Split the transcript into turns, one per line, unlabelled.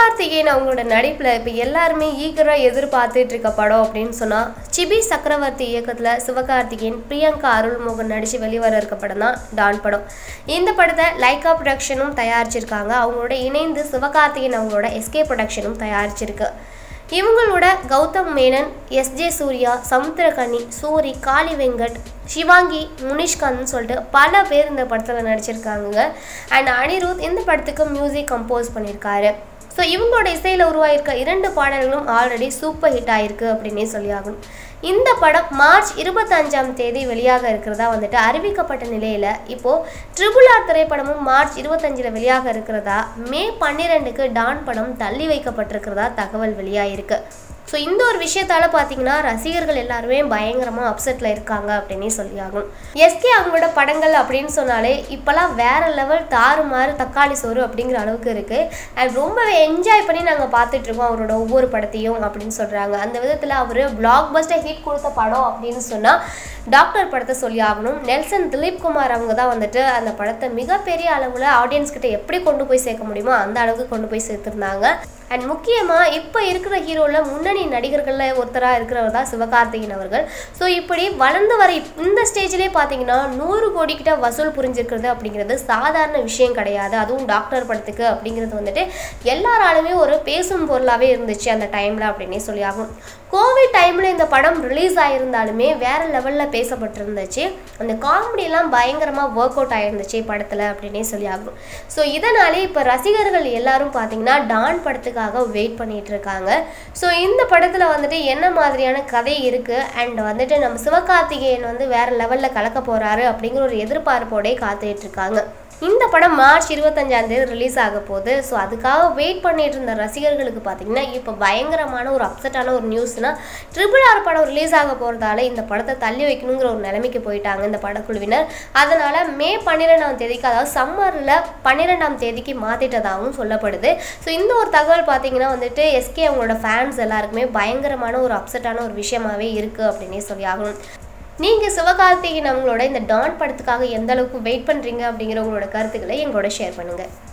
சிவகார்த்திகேயன் அவங்களோட நடிப்பில் இப்போ எல்லாருமே ஈகராக எதிர்பார்த்துட்டு இருக்க படம் அப்படின்னு சொன்னால் சிபி சக்கரவர்த்தி இயக்கத்தில் சிவகார்த்திகேயன் பிரியங்கா அருள்மோகன் நடித்து வெளிவர இருக்க படம் தான் டான் படம் இந்த படத்தை லைக்கா ப்ரொடக்ஷனும் தயாரிச்சிருக்காங்க அவங்களோட இணைந்து சிவகார்த்திகேயன் அவங்களோட எஸ்கே ப்ரொடக்ஷனும் தயாரிச்சிருக்கு இவங்களோட கௌதம் மேனன் எஸ் ஜே சூர்யா சமுத்திரகனி சூரி காளி வெங்கட் சிவாங்கி முனிஷ்காந்த்னு சொல்லிட்டு பல பேர் இந்த படத்தில் நடிச்சிருக்காங்க அண்ட் அனிருத் இந்த படத்துக்கு மியூசிக் கம்போஸ் பண்ணியிருக்காரு ஸோ இவங்களோட இசையில் உருவாயிருக்க இரண்டு பாடல்களும் ஆல்ரெடி சூப்பர் ஹிட் ஆயிருக்கு அப்படின்னே சொல்லி ஆகணும் இந்த படம் மார்ச் இருபத்தஞ்சாம் தேதி வெளியாக இருக்கிறதா வந்துட்டு அறிவிக்கப்பட்ட நிலையில் இப்போது ட்ரிபிள் ஆர் திரைப்படமும் மார்ச் இருபத்தஞ்சில் வெளியாக இருக்கிறதா மே பன்னிரெண்டுக்கு டான் படம் தள்ளி வைக்கப்பட்டிருக்கிறதா தகவல் வெளியாயிருக்கு ஸோ இந்த ஒரு விஷயத்தால பார்த்தீங்கன்னா ரசிகர்கள் எல்லாருமே பயங்கரமாக அப்செட்டில் இருக்காங்க அப்படின்னே சொல்லி ஆகும் எஸ்கே அவங்களோட படங்கள் அப்படின்னு சொன்னாலே இப்போலாம் வேற லெவல் தாறுமாறு தக்காளி சோறு அப்படிங்கிற அளவுக்கு இருக்குது அண்ட் ரொம்பவே என்ஜாய் பண்ணி நாங்கள் பார்த்துட்டு இருக்கோம் அவரோட ஒவ்வொரு படத்தையும் அப்படின்னு சொல்கிறாங்க அந்த விதத்தில் அவர் பிளாக் பஸ்டர் ஹிட் கொடுத்த படம் அப்படின்னு சொன்னால் டாக்டர் படத்தை சொல்லி ஆகணும் நெல்சன் திலீப் குமார் அவங்க தான் வந்துட்டு அந்த படத்தை மிகப்பெரிய அளவில் ஆடியன்ஸ் கிட்ட எப்படி கொண்டு போய் சேர்க்க முடியுமோ அந்த அளவுக்கு கொண்டு போய் சேர்த்துருந்தாங்க அண்ட் முக்கியமாக இப்போ இருக்கிற ஹீரோவில் முன்னணி நடிகர்களில் ஒருத்தராக இருக்கிறவர் தான் சிவகார்த்திகேயன் அவர்கள் ஸோ இப்படி வளர்ந்து வர இப்- இந்த ஸ்டேஜ்லேயே பார்த்தீங்கன்னா நூறு கோடி கிட்ட வசூல் புரிஞ்சிருக்கிறது அப்படிங்கிறது சாதாரண விஷயம் கிடையாது அதுவும் டாக்டர் படத்துக்கு அப்படிங்கிறது வந்துட்டு எல்லாராலுமே ஒரு பேசும் பொருளாகவே இருந்துச்சு அந்த டைமில் அப்படின்னே சொல்லி ஆகும் கோவிட் டைமில் இந்த படம் ரிலீஸ் ஆகியிருந்தாலுமே வேற லெவலில் பேசப்பட்டிருந்துச்சு அந்த காமெடியெல்லாம் பயங்கரமாக ஒர்க் அவுட் ஆகிருந்துச்சு படத்தில் அப்படின்னே சொல்லி ஆகும் ஸோ இதனாலே இப்போ ரசிகர்கள் எல்லாரும் பார்த்தீங்கன்னா டான் படத்துக்காக வெயிட் பண்ணிட்டு இருக்காங்க ஸோ இந்த படத்தில் வந்துட்டு என்ன மாதிரியான கதை இருக்குது அண்ட் வந்துட்டு நம்ம சிவகார்த்திகேயன் வந்து வேற லெவலில் கலக்க போகிறாரு அப்படிங்கிற ஒரு எதிர்பார்ப்போடே காத்துட்டு இருக்காங்க இந்த படம் மார்ச் இருபத்தஞ்சாம் தேதி ரிலீஸ் ஆக போகுது ஸோ அதுக்காக வெயிட் பண்ணிட்டு இருந்த ரசிகர்களுக்கு பார்த்தீங்கன்னா இப்போ பயங்கரமான ஒரு அப்செட்டான ஒரு நியூஸ்னா ட்ரிபிள் ஆர் படம் ரிலீஸ் ஆக போகிறதால இந்த படத்தை தள்ளி வைக்கணுங்கிற ஒரு நிலைமைக்கு போயிட்டாங்க இந்த படக்குழுவினர் அதனால மே பன்னிரெண்டாம் தேதிக்கு அதாவது சம்மரில் பன்னிரெண்டாம் தேதிக்கு மாற்றிட்டதாகவும் சொல்லப்படுது ஸோ இந்த ஒரு தகவல் பார்த்தீங்கன்னா வந்துட்டு எஸ்கே அவங்களோட ஃபேன்ஸ் எல்லாருக்குமே பயங்கரமான ஒரு அப்செட்டான ஒரு விஷயமாவே இருக்குது அப்படின்னே சொல்லி ஆகணும் நீங்கள் சிவகார்த்திகேயன் அவங்களோட இந்த டான் படத்துக்காக எந்த அளவுக்கு வெயிட் பண்ணுறீங்க அப்படிங்கிற உங்களோட கருத்துக்களை எங்களோட ஷேர் பண்ணுங்கள்